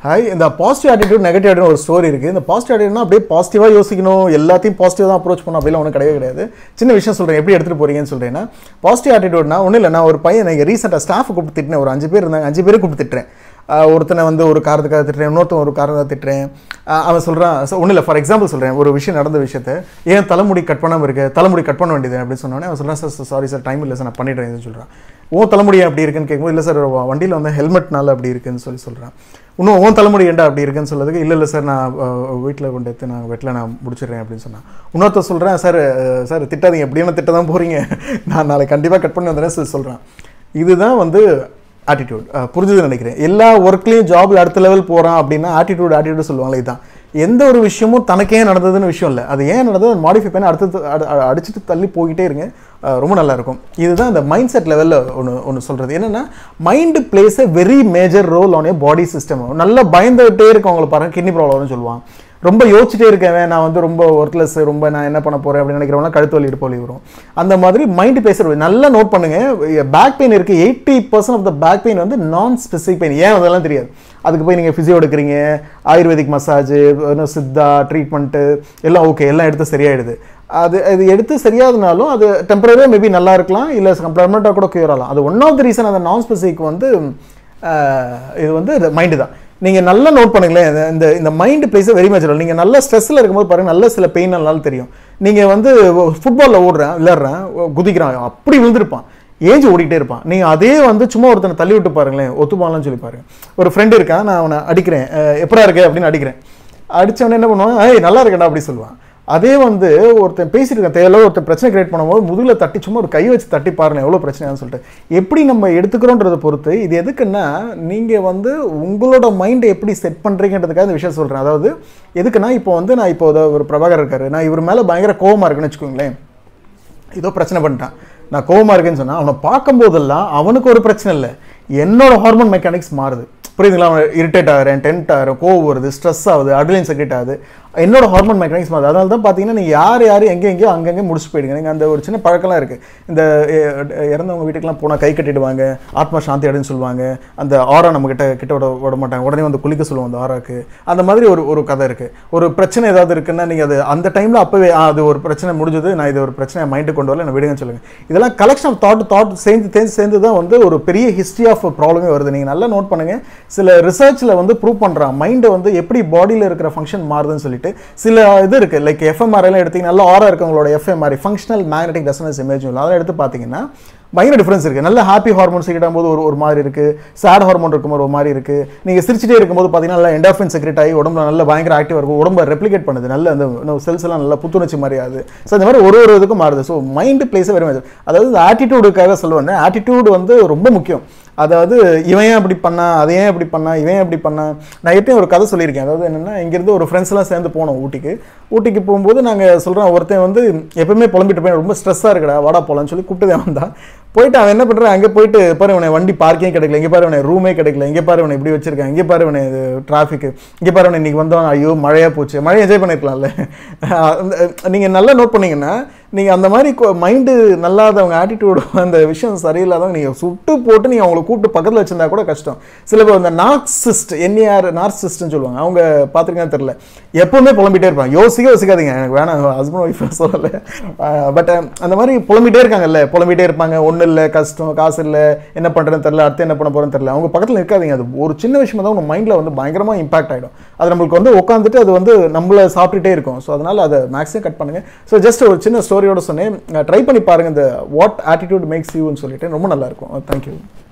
hi இந்த positive attitude negative attitude ஒரு story இருக்குது இந்த பாசிட்டிவ் ஆட்டிடியூட்னா அப்படியே பாசிட்டிவாக யோசிக்கணும் எல்லாத்தையும் பாசிட்டிவ் தான் அப்ரோச் பண்ணணும் அப்படிலாம் ஒன்றும் கிடையவே கிடையாது சின்ன விஷயம் சொல்கிறேன் எப்படி எடுத்துகிட்டு போறீங்கன்னு சொல்கிறேன்னா பாசிட்டிவ் ஆட்டிடியூட்னா ஒன்றும் இல்லை நான் ஒரு பையன் நீங்கள் ரீசெண்டாக ஸ்டாஃப் கூப்பிட்டு திட்டினேன் ஒரு அஞ்சு பேர் இருந்தாங்க அஞ்சு பேரும் கூப்பிட்டு திட்டுறேன் ஆஹ் ஒருத்தனை வந்து ஒரு காரணத்துக்காக திட்டுறேன் இன்னொருத்தன் ஒரு காரணத்தை திட்டுறேன் ஆஹ் அவன் சொல்கிறான் ஒன்றும் இல்லை ஃபார் எக்ஸாம்பிள் சொல்கிறேன் ஒரு விஷயம் நடந்த விஷயத்த ஏன் தலைமுடி கட் பண்ணாமல் இருக்கு தலைமுடி கட் பண்ண வேண்டியது அப்படின்னு சொன்னோடனே அவன் சொல்கிறான் சார் சாரி சார் டைம் இல்லை சார் நான் பண்ணிடுறேன் சொல்கிறான் உன் தலைமுடி ஏன் அப்படி இருக்குன்னு கேட்கும்போது இல்லை சார் வண்டியில் வந்து ஹெல்மெட்னால அப்படி இருக்குன்னு சொல்லி சொல்கிறான் இன்னும் உன் தலைமுடி ஏன்டா அப்படி இருக்குன்னு சொல்லதுக்கு இல்லை இல்லை சார் நான் வீட்டில் கொண்டு எடுத்து நான் வெட்டில் நான் முடிச்சிடுறேன் அப்படின்னு சொன்னான் இன்னொருத்தர் சொல்கிறேன் சார் அஹ், சார் திட்டாதீங்க எப்படியான திட்ட தான் போகிறீங்க நான் நாளைக்கு கண்டிப்பாக கட் பண்ணி வந்துடுறேன் சார் சொல்கிறேன் இதுதான் வந்து ஆட்டிடியூட் புரிஞ்சுதுன்னு நினைக்கிறேன் எல்லா ஒர்க்லேயும் ஜாப்ல அடுத்த லெவல் போகிறான் அப்படின்னா ஆட்டிடியூட் ஆட்டிடியூட் சொல்லுவாங்களே இதுதான் எந்த ஒரு விஷயமும் தனக்கு ஏன் நடந்ததுன்னு விஷயம் இல்லை அது ஏன் நடந்தது மாடிஃபை பண்ணி அடுத்து அடு- அடு- அடிச்சுட்டு தள்ளி போய்கிட்டே இருங்க அஹ் ரொம்ப நல்லா இருக்கும் இதுதான் இந்த மைண்ட் செட் லெவலில் ஒன்று ஒன்று சொல்கிறது என்னென்னா mind plays a very major role on a body system நல்லா பயந்துகிட்டே இருக்கவங்களை பாருங்க கிட்னி ப்ராப்ளம்னு சொல்லுவான் ரொம்ப யோசிச்சுட்டே இருக்கேன் நான் வந்து ரொம்ப ஒர்க்லெஸ் ரொம்ப நான் என்ன பண்ண போறேன் அப்படின்னு நினைக்கிறவங்க கழுத்து வலி இடுப்பு வலி வரும் அந்த மாதிரி மைண்ட் பேசுறது நல்லா நோட் பண்ணுங்க பேக் பெயின் இருக்கு eighty percent of the back pain வந்து நான் ஸ்பெசிஃபிக் பெயின் ஏன் அதெல்லாம் தெரியாது அதுக்கு போய் நீங்கள் ஃபிசியோ எடுக்கிறீங்க ஆயுர்வேதிக் மசாஜ் சித்தா ட்ரீட்மெண்ட்டு எல்லாம் ஓகே எல்லாம் எடுத்து சரியாயிடுது அது அது எடுத்து சரியாதுனாலும் அது டெம்பரரியாக மேபி நல்லா இருக்கலாம் இல்லை பெர்மனெண்ட்டாக கூட கியூர் ஆகலாம் அது ஒன் ஆஃப் த ரீசன் அந்த நான் ஸ்பெசிஃபிக் வந்து ஆஹ், இது வந்து மைண்டு தான் நீங்கள் நல்லா நோட் பண்ணுங்களேன் இந்த- இந்த இந்த மைண்டு பிளேஸ் வெரி மேஜர் நீங்கள் நல்ல ஸ்ட்ரெஸ்ஸில் இருக்கும்போது பாருங்க நல்ல சில பெயின் எல்லாம் தெரியும் நீங்கள் வந்து ஃபுட்பாலில் ஓடுறேன் விளையாடுறேன் குதிக்கிறான் அப்படி விழுந்திருப்பான் ஏஞ்சி ஓடிக்கிட்டே இருப்பான் நீங்கள் அதே வந்து சும்மா ஒருத்தனை தள்ளி விட்டு பாருங்களேன் ஒத்துப்பான்லாம் சொல்லி பாருங்க ஒரு ஃப்ரெண்டு இருக்கான் நான் அவனை அடிக்கிறேன் அஹ், எப்படா இருக்கு அப்படின்னு அடிக்கிறேன் அடிச்சவனே என்ன பண்ணுவான் ஏய் நல்லா இருக்கடா அப்படி சொல்லுவான் அதே வந்து ஒருத்தன் பேசிட்டு இருக்கான் தேவையில்ல ஒருத்தன் பிரச்சனை கிரியேட் பண்ணும்போது முதுகுல தட்டி சும்மா ஒரு கை வச்சு தட்டி பாருங்க எவ்வளோ பிரச்சனையான்னு சொல்லிட்டு எப்படி நம்ம எடுத்துக்கிறோன்றதை பொறுத்து இது எதுக்குன்னா நீங்கள் வந்து உங்களோட மைண்டை எப்படி செட் பண்ணுறீங்கன்றதுக்காக இந்த விஷயம் சொல்கிறேன் அதாவது எதுக்குன்னா இப்போ வந்து நான் இப்போ இதோ ஒரு பிரபாகர் இருக்காரு நான் இவர் மேலே பயங்கர கோவமா இருக்குன்னு வச்சுக்கோங்களேன் ஏதோ பிரச்சனை பண்ணிட்டான் நான் கோவமா இருக்கேன்னு சொன்னா அவனை பார்க்கும்போதெல்லாம் அவனுக்கு ஒரு பிரச்சனை இல்லை என்னோட ஹார்மோன் மெக்கானிக்ஸ் மாறுது புரியுதுங்களா அவன் இரிட்டேட் ஆகிறேன் டென்ட் ஆகிறேன் கோவம் வருது ஸ்ட்ரெஸ் ஆகுது அட்ரிலின் செக்ரேட் ஆகுது என்னோட ஹார்மோன் மெக்கானிக்ஸ் மாறுது அதனால தான் பார்த்தீங்கன்னா நீங்கள் யார் யார் எங்கே எங்கேயோ அங்கங்கே முடிச்சு போயிடுங்க நீங்கள் அந்த ஒரு சின்ன பழக்கம்லாம் இருக்குது இந்த எ- இறந்தவங்க வீட்டுக்கெல்லாம் போனால் கை கட்டிடுவாங்க ஆத்மா சாந்தி அடைன்னு சொல்லுவாங்க அந்த ஆரா நம்ம கிட்ட கிட்ட விட விட மாட்டாங்க உடனே வந்து குளிக்க சொல்லுவோம் அந்த ஆராக்கு அந்த மாதிரி ஒரு ஒரு கதை இருக்குது ஒரு பிரச்சனை ஏதாவது இருக்குன்னா நீங்கள் அது அந்த டைமில் அப்போவே ஆ, அது ஒரு பிரச்சனை முடிஞ்சது நான் இது ஒரு பிரச்சனை மைண்டு கொண்டு வரல என்ன விடுங்கன்னு சொல்லுங்கள் இதெல்லாம் கலெக்ஷன் ஆஃப் தாட் தாட் சேர்ந்து சேர்ந்து சேர்ந்து தான் வந்து ஒரு பெரிய ஹிஸ்ட்ரி ஆஃப் ப்ராப்ளமே வருது நீங்கள் நல்லா நோட் பண்ணுங்கள் சில ரிசர்ச்சில் வந்து ப்ரூவ் பண்ணுறான் மைண்டை வந்து எப்படி பாடியில் இருக்கிற ஃபங்க்ஷன் மாறுதுன்னு சொல்லிட்டு சில இது இருக்குது லைக் எஃப்எம்ஆர் எல்லாம் எடுத்தீங்கன்னா நல்லா ஆரா இருக்கவங்களோட FMR functional magnetic resonance image அதெல்லாம் எடுத்து பார்த்தீங்கன்னா பயங்கர டிஃப்ரென்ஸ் இருக்குது நல்ல ஹாப்பி ஹார்மோன் செக்ரெட் போது ஒரு ஒரு மாதிரி இருக்குது சேட் ஹார்மோன் இருக்கும்போது ஒரு மாதிரி இருக்குது நீங்கள் சிரிச்சிட்டே இருக்கும்போது பார்த்தீங்கன்னா நல்லா எண்டாஃபின் செக்ரெட் ஆகி உடம்புல நல்ல பயங்கர ஆக்டிவாக இருக்கும் உடம்ப ரெப்ளிகேட் பண்ணுது நல்ல அந்த செல்ஸ் எல்லாம் நல்லா புத்துணர்ச்சி மாதிரி ஆகுது ஸோ இந்த மாதிரி ஒரு ஒரு இதுக்கும் மாறுது so mind plays very much அதாவது இந்த ஆட்டிடியூடுக்காக சொல்லுவேன் ஆட்டிடியூடு வந்து ரொம்ப முக்கியம் அதாவது இவன் ஏன் அப்படி பண்ணா அதை ஏன் அப்படி பண்ணா இவன் ஏன் அப்படி பண்ணா நான் எப்பயும் ஒரு கதை சொல்லியிருக்கேன் அதாவது என்னன்னா இங்கேருந்து ஒரு ஃப்ரெண்ட்ஸ் எல்லாம் சேர்ந்து போனோம் ஊட்டிக்கு ஊட்டிக்கு போகும்போது நாங்கள் சொல்கிறோம் ஒருத்தன் வந்து எப்பவுமே புலம்பிட்டு போய் ரொம்ப ஸ்ட்ரெஸ்ஸாக இருக்குடா வாடா போகலான்னு சொல்லி கூப்பிட்டு வந்தான் போயிட்டு அவன் என்ன பண்ணுறான் அங்கே போயிட்டு பாரு இவனை வண்டி பார்க்கிங் கிடைக்கல இங்கே பாரு இவனை ரூமே கிடைக்கல இங்கே பாரு இவனை இப்படி வச்சிருக்கான் இங்கே பாரு இவனை இது டிராஃபிக் இங்கே பாரு இவனை இன்னைக்கு வந்தவன் ஐயோ மழையா போச்சு மழை என்ஜாய் பண்ணிருக்கலாம்ல நீங்கள் நல்லா நோட் பண்ணீங்கன்னா நீங்கள் அந்த மாதிரி மைண்டு நல்லாதவங்க ஆட்டிடியூடு அந்த விஷயம் சரியில்லாதவங்க நீங்கள் சுட்டு போட்டு நீங்கள் அவங்கள கூப்பிட்டு பக்கத்தில் வச்சிருந்தா கூட கஷ்டம் சில பேர் இந்த நார்சிஸ்ட் என்ஏஆர் நார்சிஸ்ட்னு சொல்லுவாங்க அவங்க பார்த்துருக்கான்னு தெரில எப்பவுமே புலம்பிட்டே இருப்பாங்க யோசிக்க யோசிக்காதீங்க எனக்கு வேணாம் ஹஸ்பண்ட் ஒய்ஃப் சொல்லலை பட் அந்த மாதிரி புலம்பிட்டே இருக்காங்கல்ல புலம்பிட்டே இருப்பாங்க ஒன்றும் இல்லை கஷ்டம் காசு இல்லை என்ன பண்ணுறேன்னு தெரில அடுத்து என்ன பண்ண போகிறேன்னு தெரில அவங்க பக்கத்தில் இருக்காதீங்க அது ஒரு சின்ன விஷயம் தான் உங்கள் மைண்டில் வந்து பயங்கரமாக இம்பாக்ட் ஆகிடும் அது நம்மளுக்கு வந்து உட்காந்துட்டு அது வந்து நம்மள சாப்பிட்டுட்டே இருக்கும் ஸோ அதனால் அதை மேக்ஸிமம் கட் பண்ணுங்கள் ஸோ ஜஸ்ட் ஒரு சின்ன ஸ்டோரியோட சொன்னேன் ட்ரை பண்ணி பாருங்கள் இந்த வாட் ஆட்டிடியூட் மேக்ஸ் யூன்னு சொல்லிட்டு ரொம்ப நல்லா இருக்கும் தேங்க்யூ